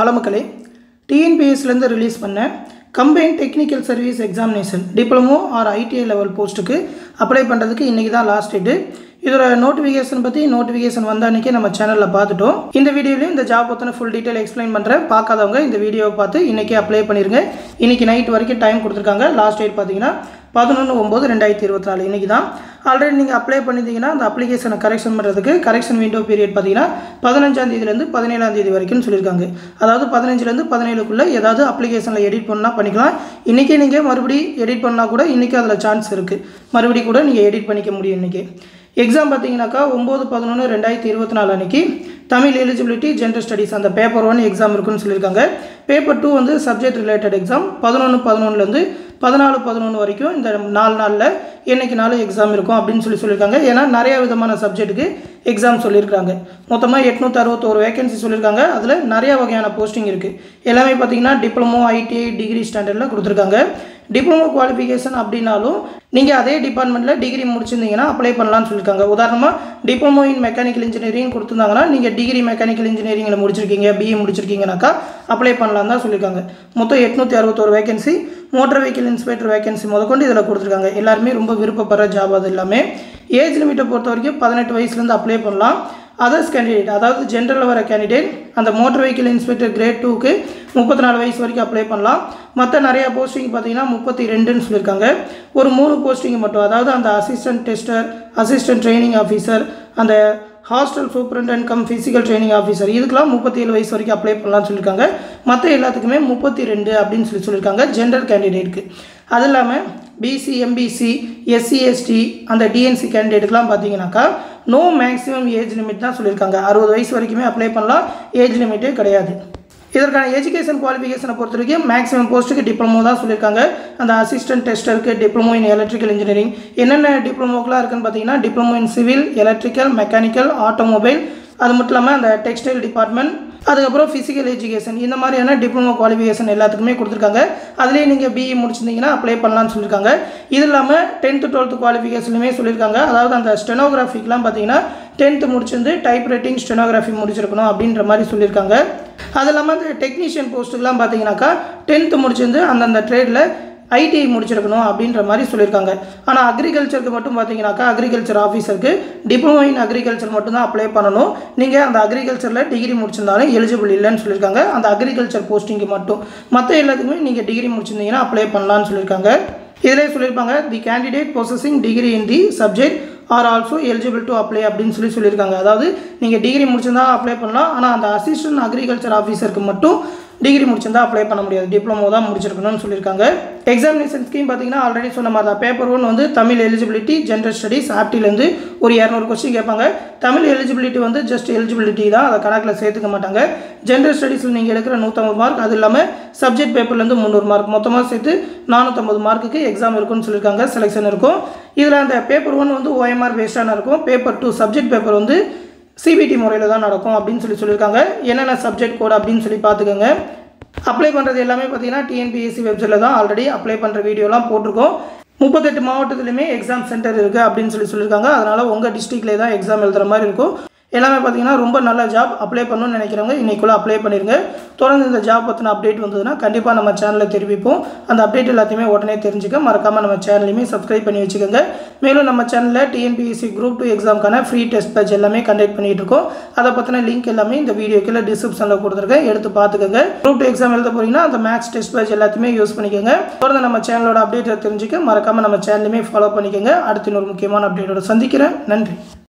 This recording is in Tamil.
ஹலோ மக்களே டிஎன்பிஎஸ்லேருந்து ரிலீஸ் பண்ண combine technical service examination diploma or ITI level போஸ்ட்டுக்கு அப்ளை பண்ணுறதுக்கு இன்றைக்கி தான் லாஸ்ட் டேட்டு இதோட நோட்டிஃபிகேஷன் பற்றி நோட்டிஃபிகேஷன் வந்த அன்றைக்கி நம்ம சேனலில் பார்த்துட்டோம் இந்த வீடியோலையும் இந்த ஜாப் பற்றின ஃபுல் டீட்டெயில் எக்ஸ்பிளைன் பண்ணுறேன் பார்க்காதவங்க இந்த வீடியோவை பார்த்து இன்றைக்கி அப்ளை பண்ணிடுங்க இன்றைக்கி நைட் வரைக்கும் டைம் கொடுத்துருக்காங்க லாஸ்ட் டேட் பார்த்தீங்கன்னா பதினொன்று ஒம்பது ரெண்டாயிரத்தி இருபத்தி நாலு இன்றைக்கி தான் ஆல்ரெடி நீங்கள் அப்ளை பண்ணிட்டீங்கன்னா அந்த அப்ளிகேஷனை கரெக்ஷன் பண்ணுறதுக்கு கரெக்ஷன் விண்டோ பீரியட் பார்த்தீங்கன்னா பதினஞ்சாம் தேதியிலேருந்து பதினேழாம் தேதி வரைக்கும் சொல்லியிருக்காங்க அதாவது பதினஞ்சுலேருந்து பதினேழுக்குள்ளே ஏதாவது அப்ளிகேஷனில் எடிட் பண்ணால் பண்ணிக்கலாம் இன்றைக்கி நீங்கள் மறுபடி எடிட் பண்ணால் கூட இன்றைக்கி அதில் சான்ஸ் இருக்குது மறுபடி கூட நீங்கள் எடிட் பண்ணிக்க முடியும் இன்றைக்கி எக்ஸாம் பார்த்தீங்கன்னாக்கா ஒம்பது பதினொன்று ரெண்டாயிரத்தி இருபத்தி நாலு அன்றைக்கி தமிழ் எலிஜிபிலிட்டி ஜென்ரல் ஸ்டடீஸ் அந்த பேப்பர் ஒன் எக்ஸாம் இருக்குன்னு சொல்லியிருக்காங்க பேப்பர் டூ வந்து சப்ஜெக்ட் ரிலேட்டட் எக்ஸாம் பதினொன்று பதினொன்றுலேருந்து பதினாலு பதினொன்று வரைக்கும் இந்த நாலு நாளில் என்னைக்கு நாள் எக்ஸாம் இருக்கும் அப்படின்னு சொல்லி சொல்லியிருக்காங்க ஏன்னா நிறைய விதமான சப்ஜெக்ட்டுக்கு எக்ஸாம் சொல்லியிருக்காங்க மொத்தமாக எட்நூற்றி அறுபத்தோரு வேகன்சி சொல்லியிருக்காங்க அதில் நிறைய வகையான போஸ்டிங் இருக்குது எல்லாமே பார்த்தீங்கன்னா டிப்ளமோ ஐடிஐ டிகிரி ஸ்டாண்டர்டில் கொடுத்துருக்காங்க டிப்ளமோ குவாலிஃபிகேஷன் அப்படின்னாலும் நீங்கள் அதே டிபார்ட்மெண்ட்டில் டிகிரி முடிச்சிருந்தீங்கன்னா அப்ளை பண்ணலாம்னு சொல்லியிருக்காங்க உதாரணமாக டிப்ளமோ இன் மெக்கானிக்கல் இன்ஜினியரிங் கொடுத்துருந்தாங்கன்னா நீங்கள் டிகிரி மெக்கானிக்கல் இன்ஜினியரிங்கில் முடிச்சிருக்கீங்க பிஇ முடிச்சிருக்கீங்கனாக்கா அப்ளை பண்ணலாம் தான் சொல்லியிருக்காங்க மொத்தம் எட்நூற்றி அறுபத்தோரு vacancy motor vehicle inspector vacancy முதற்கொண்டு இதில் கொடுத்துருக்காங்க எல்லாருமே ரொம்ப விருப்பப்படுற ஜாப் அது எல்லாமே ஏஜ் லிமிட்டை பொறுத்த வரைக்கும் பதினெட்டு வயசுலேருந்து அப்ளை பண்ணலாம் அதர்ஸ் கேண்டிடேட் அதாவது ஜென்ரலில் வர கேண்டிடேட் அந்த மோட்டர் வெஹிக்கிள் இன்ஸ்பெக்டர் கிரேட் டூக்கு முப்பத்தி நாலு வயசு வரைக்கும் அப்ளை பண்ணலாம் மற்ற நிறையா போஸ்டிங் பார்த்தீங்கன்னா முப்பத்தி ரெண்டுன்னு சொல்லியிருக்காங்க ஒரு மூணு போஸ்டிங் மட்டும் அதாவது அந்த assistant tester assistant training officer அந்த hostel superintendent cum physical training officer இதுக்கெலாம் முப்பத்தி ஏழு வயசு வரைக்கும் அப்ளை பண்ணலாம்னு சொல்லியிருக்காங்க மற்ற எல்லாத்துக்குமே முப்பத்தி ரெண்டு அப்படின்னு சொல்லி சொல்லியிருக்காங்க ஜென்ரல் கேண்டிடேட்டுக்கு அது இல்லாமல் பிசி எம்பிசி எஸ்சி எஸ்டி அந்த டிஎன்சி கேண்டிடேட்டுக்கெலாம் பார்த்தீங்கன்னாக்கா நோ மேக்ஸிமம் ஏஜ் லிமிட் தான் சொல்லியிருக்காங்க அறுபது வயசு வரைக்குமே அப்ளை பண்ணலாம் ஏஜ் லிமிட்டே கிடையாது இதற்கான எஜுகேஷன் குவாலிஃபிகேஷனை பொறுத்த வரைக்கும் மேக்ஸிமம் போஸ்ட்டுக்கு டிப்ளமோ தான் சொல்லியிருக்காங்க அந்த அசிஸ்டன்ட் டெஸ்டருக்கு டிப்ளமோ இன் எலக்ட்ரிக்கல் இன்ஜினியரிங் என்னென்ன டிப்ளமோக்கெலாம் இருக்குன்னு பார்த்தீங்கன்னா diploma in civil electrical mechanical automobile அது மட்டும் இல்லாமல் அந்த டெக்ஸ்டைல் டிபார்ட்மெண்ட் அதுக்கப்புறம் ஃபிசிக்கல் எஜுகேஷன் இந்த மாதிரியான டிப்ளமோ குவாலிஃபிகேஷன் எல்லாத்துக்குமே கொடுத்துருக்காங்க அதுலேயே நீங்கள் பிஇ முடிச்சிருந்தீங்கன்னா அப்ளை பண்ணலாம்னு சொல்லியிருக்காங்க இது இல்லாமல் டென்த்து டுவெல்த்து குவாலிஃபிகேஷனுமே சொல்லியிருக்காங்க அதாவது அந்த ஸ்டெனோகிராஃபிக்லாம் பார்த்தீங்கன்னா டென்த்து முடிச்சிருந்து டைப் ரைட்டிங் ஸ்டெனோகிராஃபி முடிச்சிருக்கணும் அப்படின்ற மாதிரி சொல்லியிருக்காங்க அது இல்லாமல் அந்த டெக்னீஷியன் போஸ்ட்டுக்கெலாம் பார்த்தீங்கன்னாக்கா டென்த்து முடிச்சிருந்து அந்தந்த ட்ரேடில் ஐடிஐ முடிச்சிருக்கணும் அப்படின்ற மாதிரி சொல்லியிருக்காங்க ஆனால் அக்ரிகல்ச்சருக்கு மட்டும் பார்த்தீங்கன்னாக்கா அக்ரிகல்ச்சர் ஆஃபீஸருக்கு டிப்ளமோ இன் அக்ரிகல்ச்சர் மட்டும்தான் அப்ளை பண்ணணும் நீங்கள் அந்த அக்ரிகல்ச்சரில் டிகிரி முடிச்சிருந்தாலும் எலிஜிபிள் இல்லைன்னு சொல்லியிருக்காங்க அந்த அக்ரிகல்ச்சர் போஸ்டிங்கு மட்டும் மற்ற எல்லாத்துக்குமே நீங்கள் டிகிரி முடிச்சிருந்தீங்கன்னா அப்ளை பண்ணலான்னு சொல்லியிருக்காங்க இதிலே சொல்லியிருப்பாங்க the candidate processing degree in the subject are also eligible to apply அப்படின்னு சொல்லி சொல்லியிருக்காங்க அதாவது நீங்கள் டிகிரி முடிச்சிருந்தா அப்ளை பண்ணலாம் ஆனால் அந்த அசிஸ்டன்ட் அக்ரிகல்ச்சர் ஆஃபீஸருக்கு மட்டும் டிகிரி முடிச்சிருந்தா அப்ளை பண்ண முடியாது டிப்ளமோ தான் முடிச்சிருக்கணும்னு சொல்லியிருக்காங்க எக்ஸாமினேஷன் ஸ்கீம் பார்த்தீங்கன்னா ஆல்ரெடி சொன்ன மாதிரி தான் பேப்பர் ஒன் வந்து தமிழ் எலிஜிபிலிட்டி ஜென்ரல் ஸ்டடீஸ் ஆப்டிலேருந்து ஒரு இரநூறு கொஸ்டின் கேட்பாங்க தமிழ் எலிஜிபிலிட்டி வந்து ஜஸ்ட் எலிஜிபிலிட்டி தான் அதை கணக்கில் சேர்த்துக்க மாட்டாங்க ஜென்ரல் ஸ்டடீஸில் நீங்கள் எடுக்கிற நூற்றம்பது மார்க் அது இல்லாமல் சப்ஜெக்ட் பேப்பர்லேருந்து முந்நூறு மார்க் மொத்தமாக சேர்த்து நானூற்றம்பது மார்க்குக்கு எக்ஸாம் இருக்கும்னு சொல்லியிருக்காங்க செலெக்ஷன் இருக்கும் இதில் அந்த பேப்பர் ஒன் வந்து ஓஎம்ஆர் பேஸ்டான இருக்கும் பேப்பர் டூ சப்ஜெக்ட் பேப்பர் வந்து சிபிடி முறையில் தான் நடக்கும் அப்படின்னு சொல்லி சொல்லியிருக்காங்க என்னென்ன சப்ஜெக்ட் கோட் அப்படின்னு சொல்லி பார்த்துக்கோங்க அப்ளை பண்ணுறது எல்லாமே பார்த்தீங்கன்னா டிஎன்பிஎஸ்சி வெப்சைட்டில் தான் ஆல்ரெடி அப்ளை பண்ணுற வீடியோலாம் போட்டிருக்கோம் முப்பத்தெட்டு மாவட்டத்துலையுமே எக்ஸாம் சென்டர் இருக்குது அப்படின்னு சொல்லி சொல்லியிருக்காங்க அதனால் உங்கள் டிஸ்ட்ரிக்ட்லேயே தான் எக்ஸாம் எழுதுகிற மாதிரி இருக்கும் எல்லாமே பார்த்தீங்கன்னா ரொம்ப நல்ல ஜாப் அப்ளை பண்ணணும்னு நினைக்கிறவங்க இன்றைக்குள்ளே அப்ளை பண்ணிடுங்க தொடர்ந்து இந்த ஜாப் பற்றின அப்டேட் வந்ததுன்னா கண்டிப்பாக நம்ம சேனலில் தெரிவிப்போம் அந்த அப்டேட் எல்லாத்தையுமே உடனே தெரிஞ்சுக்க மறக்காமல் நம்ம சேனலையுமே சப்ஸ்கிரைப் பண்ணி வச்சுக்கோங்க மேலும் நம்ம சேனலில் டிஎன்பிஎஸ்சி குரூப் டூ எக்ஸாம்க்கான ஃப்ரீ டெஸ்ட் பேட்ச் எல்லாமே கண்டக்ட் பண்ணிகிட்டு இருக்கோம் அதை பற்றின லிங்க் எல்லாமே இந்த வீடியோக்கில் டிஸ்கிரிப்ஷனில் கொடுத்துருக்கேன் எடுத்து பார்த்துக்கோங்க குரூப் டூ எக்ஸாம் எழுத போகிறீங்கன்னா அந்த மேக்ஸ் டெஸ்ட் பேட்ச் எல்லாத்தையுமே யூஸ் பண்ணிக்கோங்க தொடர்ந்து நம்ம சேனலோட அப்டேட்டை தெரிஞ்சுக்க மறக்காமல் நம்ம சேனலுமே ஃபாலோ பண்ணிக்கோங்க அடுத்த இன்னொரு முக்கியமான அப்டேட்டோட சந்திக்கிறேன் நன்றி